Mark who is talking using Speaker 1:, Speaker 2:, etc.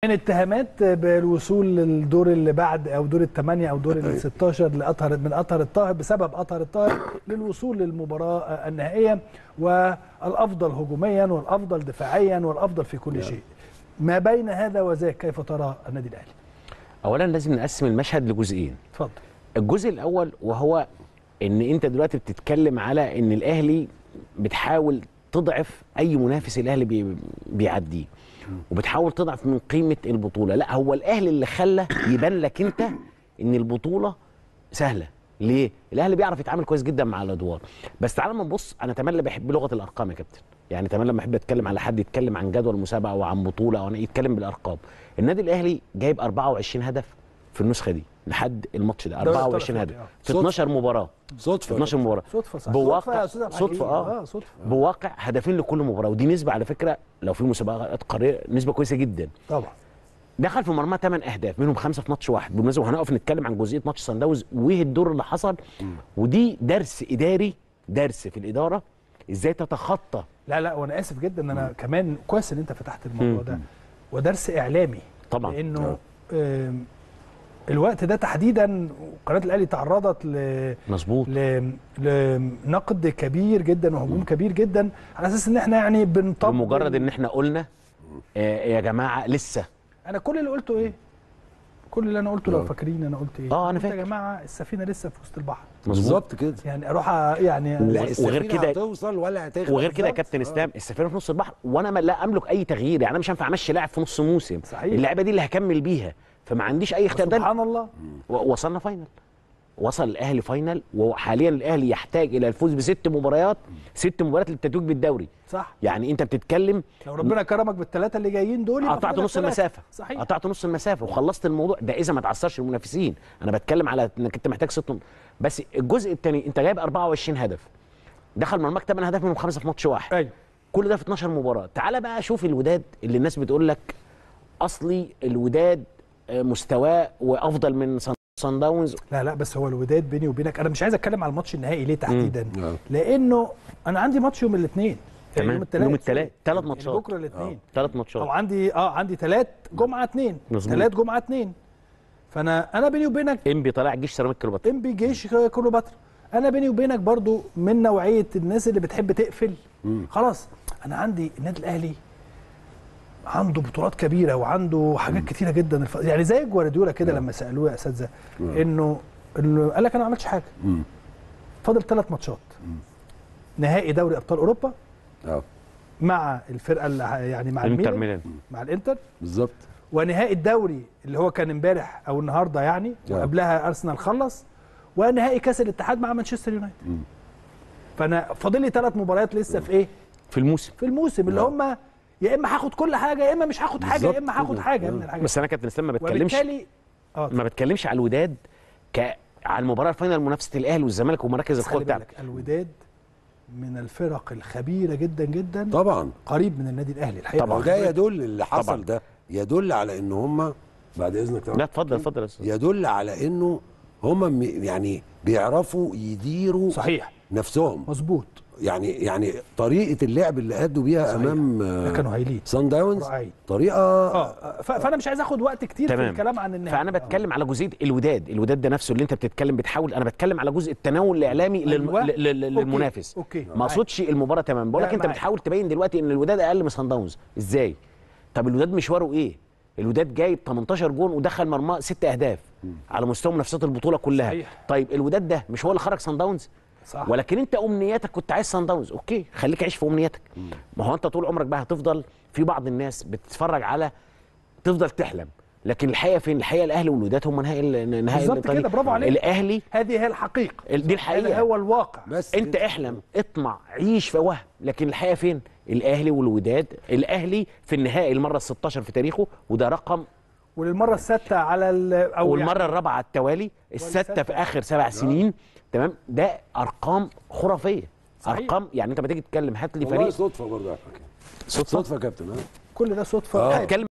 Speaker 1: من اتهامات بالوصول للدور اللي بعد او دور الثمانيه او دور ال 16 لاطهر من اطهر الطاهر بسبب اطهر الطاهر للوصول للمباراه النهائيه والافضل هجوميا والافضل دفاعيا والافضل في كل شيء. ما بين هذا وذاك كيف ترى النادي الاهلي؟
Speaker 2: اولا لازم نقسم المشهد لجزئين
Speaker 1: اتفضل.
Speaker 2: الجزء الاول وهو ان انت دلوقتي بتتكلم على ان الاهلي بتحاول تضعف اي منافس الاهلي بي بيعديه وبتحاول تضعف من قيمه البطوله لا هو الاهلي اللي خلى يبان لك انت ان البطوله سهله ليه الاهلي بيعرف يتعامل كويس جدا مع الادوار بس تعال ما نبص انا تمام بحب لغه الارقام يا كابتن يعني تمام لما احب اتكلم على حد يتكلم عن جدول مسابقه او عن بطوله او يتكلم بالارقام النادي الاهلي جايب 24 هدف في النسخه دي لحد الماتش ده 24 هدف في 12 مباراه
Speaker 3: صدفه
Speaker 2: 12 مباراه
Speaker 1: صدفه صح
Speaker 2: بواقع
Speaker 1: صدفه,
Speaker 2: صدفه اه,
Speaker 1: آه صدفه
Speaker 2: بواقع هدفين لكل مباراه ودي نسبه على فكره لو في مسابقات قاريه نسبه كويسه جدا
Speaker 1: طبعا
Speaker 2: دخل في مرمى 8 اهداف منهم خمسه في ماتش واحد بالمناسبه وهنقف نتكلم عن جزئيه ماتش سان داونز وايه الدور اللي حصل ودي درس اداري درس في الاداره ازاي تتخطى
Speaker 1: لا لا وانا اسف جدا ان انا كمان كويس ان انت فتحت الموضوع ده ودرس اعلامي
Speaker 2: طبعا
Speaker 1: لانه آم، الوقت ده تحديدا قناه الاهلي تعرضت ل
Speaker 2: مظبوط
Speaker 1: ل- لنقد كبير جدا وهجوم كبير جدا على اساس ان احنا يعني بنطبق
Speaker 2: بمجرد ان احنا قلنا آه يا جماعه لسه
Speaker 1: انا كل اللي قلته ايه؟ كل اللي انا قلته لو
Speaker 3: آه.
Speaker 1: فاكرين انا قلت ايه؟
Speaker 2: آه، أنا
Speaker 1: قلت يا
Speaker 2: فاكر.
Speaker 1: جماعه السفينه لسه في وسط البحر
Speaker 3: بالظبط كده
Speaker 1: يعني اروح أ- يعني
Speaker 2: و-
Speaker 3: لا
Speaker 2: وغير
Speaker 3: السفينة
Speaker 2: كده-
Speaker 3: هتوصل ولا هتغرق
Speaker 2: وغير كده يا
Speaker 3: بالظبط.
Speaker 2: كابتن
Speaker 3: آه.
Speaker 2: اسلام السفينه في نص البحر وانا ما لا املك اي تغيير يعني انا مش هينفع امشي لاعب في نص موسم
Speaker 1: صحيح.
Speaker 2: اللعيبه دي اللي هكمل بيها فما عنديش اي اختيار ده
Speaker 1: سبحان الله
Speaker 2: و- وصلنا فاينل وصل الاهلي فاينل وحاليا الاهلي يحتاج الى الفوز بست مباريات ست مباريات للتتويج بالدوري
Speaker 1: صح
Speaker 2: يعني انت بتتكلم
Speaker 1: لو ربنا كرمك بالثلاثه اللي جايين دول يبقى
Speaker 2: قطعت
Speaker 1: فاضلك
Speaker 2: نص
Speaker 1: ثلاثة.
Speaker 2: المسافه
Speaker 1: صحيح
Speaker 2: قطعت نص المسافه وخلصت الموضوع ده اذا ما تعثرش المنافسين انا بتكلم على انك انت محتاج ست بس الجزء الثاني انت جايب 24 هدف دخل مرماك 8 اهداف منهم خمسه في ماتش واحد
Speaker 1: ايوه
Speaker 2: كل ده في 12 مباراه تعال بقى شوف الوداد اللي الناس بتقول لك اصلي الوداد آه، مستواه وافضل من صن- صن داونز
Speaker 1: لا لا بس هو الوداد بيني وبينك انا مش عايز اتكلم على الماتش النهائي ليه تحديدا
Speaker 3: آه.
Speaker 1: لانه انا عندي ماتش يوم الاثنين
Speaker 2: تمام.
Speaker 1: يوم الثلاث
Speaker 2: يوم التلات. تلات ماتشات.
Speaker 1: بكره الاثنين
Speaker 2: ثلاث ماتشات
Speaker 1: او عندي اه عندي ثلاث جمعه اثنين
Speaker 2: مظبوط.
Speaker 1: ثلاث جمعه اثنين فانا انا بيني وبينك
Speaker 2: انبي طالع جيش سيراميك كليوباترا
Speaker 1: انبي جيش كليوباترا انا بيني وبينك برضو من نوعيه الناس اللي بتحب تقفل خلاص انا عندي النادي الاهلي عنده بطولات كبيره وعنده حاجات كتيره جدا الف... يعني زي جوارديولا كده لما سالوه يا اساتذه انه انه قال لك انا ما عملتش حاجه
Speaker 3: مم.
Speaker 1: فاضل ثلاث ماتشات نهائي دوري ابطال اوروبا
Speaker 3: اه
Speaker 1: مع الفرقه اللي ه- يعني مع
Speaker 2: انتر
Speaker 1: الميلان
Speaker 2: ميلان
Speaker 1: مع الانتر
Speaker 3: بالظبط
Speaker 1: ونهائي الدوري اللي هو كان امبارح او النهارده يعني
Speaker 3: آه.
Speaker 1: وقبلها ارسنال خلص ونهائي كاس الاتحاد مع مانشستر يونايتد فانا فاضل لي ثلاث مباريات لسه في ايه
Speaker 2: في الموسم
Speaker 1: في الموسم اللي
Speaker 3: آه.
Speaker 1: هم يا اما هاخد كل حاجه يا اما مش هاخد حاجه يا
Speaker 3: بالظبط
Speaker 1: اما هاخد
Speaker 3: كده.
Speaker 1: حاجه
Speaker 3: آه.
Speaker 1: من الحاجات
Speaker 2: بس انا كابتن اسلام ما بتكلمش
Speaker 1: وبالتالي اه
Speaker 2: ما بتكلمش على الوداد ك على المباراه الفاينل منافسه الاهلي والزمالك ومراكز
Speaker 1: بس
Speaker 2: القوه
Speaker 1: خلي
Speaker 2: بتاعتك
Speaker 1: بالك الوداد من الفرق الخبيره جدا جدا
Speaker 3: طبعا
Speaker 1: قريب من النادي الاهلي الحقيقه
Speaker 2: طبعاً.
Speaker 3: وده يدل اللي حصل
Speaker 2: طبعاً.
Speaker 3: ده يدل على ان هم بعد اذنك طبعا
Speaker 2: لا اتفضل اتفضل يا استاذ
Speaker 3: يدل على انه هم م- يعني بيعرفوا يديروا
Speaker 1: صحيح
Speaker 3: نفسهم
Speaker 1: مظبوط
Speaker 3: يعني يعني طريقه اللعب اللي ادوا بيها
Speaker 1: صحيح.
Speaker 3: امام
Speaker 1: ده كانوا هايلين
Speaker 3: سان داونز
Speaker 1: رائعين.
Speaker 3: طريقه
Speaker 1: اه ف- فانا مش عايز اخد وقت كتير في
Speaker 2: تمام.
Speaker 1: الكلام عن النهائي
Speaker 2: فانا بتكلم على جزئيه الوداد الوداد ده نفسه اللي انت بتتكلم بتحاول انا بتكلم على جزء التناول الاعلامي للم...
Speaker 1: أيوة.
Speaker 2: لل- لل-
Speaker 1: أوكي.
Speaker 2: للمنافس
Speaker 1: أوكي.
Speaker 2: ما اقصدش المباراه تمام بقول
Speaker 1: لا،
Speaker 2: لك انت
Speaker 1: معاك.
Speaker 2: بتحاول تبين دلوقتي ان الوداد اقل من صن داونز ازاي طب الوداد مشواره ايه الوداد جايب 18 جون ودخل مرماه ست اهداف على مستوى منافسات البطوله كلها
Speaker 1: صحيح.
Speaker 2: طيب الوداد ده مش هو اللي خرج صن داونز
Speaker 1: صح
Speaker 2: ولكن انت امنياتك كنت عايز صن داونز اوكي خليك عيش في امنياتك ما هو انت طول عمرك بقى هتفضل في بعض الناس بتتفرج على تفضل تحلم لكن الحقيقه فين الحقيقه الاهلي والوداد هم نهائي ال- نهائي
Speaker 1: بالظبط
Speaker 2: الإيطالي.
Speaker 1: كده، برافو عليك.
Speaker 2: الاهلي
Speaker 1: هذه هي الحقيقه
Speaker 2: ال- دي
Speaker 1: هذا
Speaker 2: الحقيقه
Speaker 1: هو الواقع
Speaker 3: بس
Speaker 2: انت
Speaker 3: كده.
Speaker 2: احلم اطمع عيش في وهم لكن الحقيقه فين الاهلي والوداد الاهلي في النهائي المره ال 16 في تاريخه وده رقم
Speaker 1: وللمره السادسه على ال- او
Speaker 2: والمره
Speaker 1: يعني
Speaker 2: الرابعه على التوالي السادسه
Speaker 1: والسادسة.
Speaker 2: في اخر سبع سنين تمام ده ارقام خرافيه
Speaker 1: صحيح.
Speaker 2: ارقام يعني انت ما تيجي تتكلم هات لي
Speaker 3: والله
Speaker 2: فريق
Speaker 3: صدفه برضه على فكره
Speaker 2: صدفه
Speaker 3: صدفه يا كابتن ها
Speaker 1: كل ده صدفه
Speaker 3: آه.
Speaker 1: عادي.
Speaker 2: اتكلم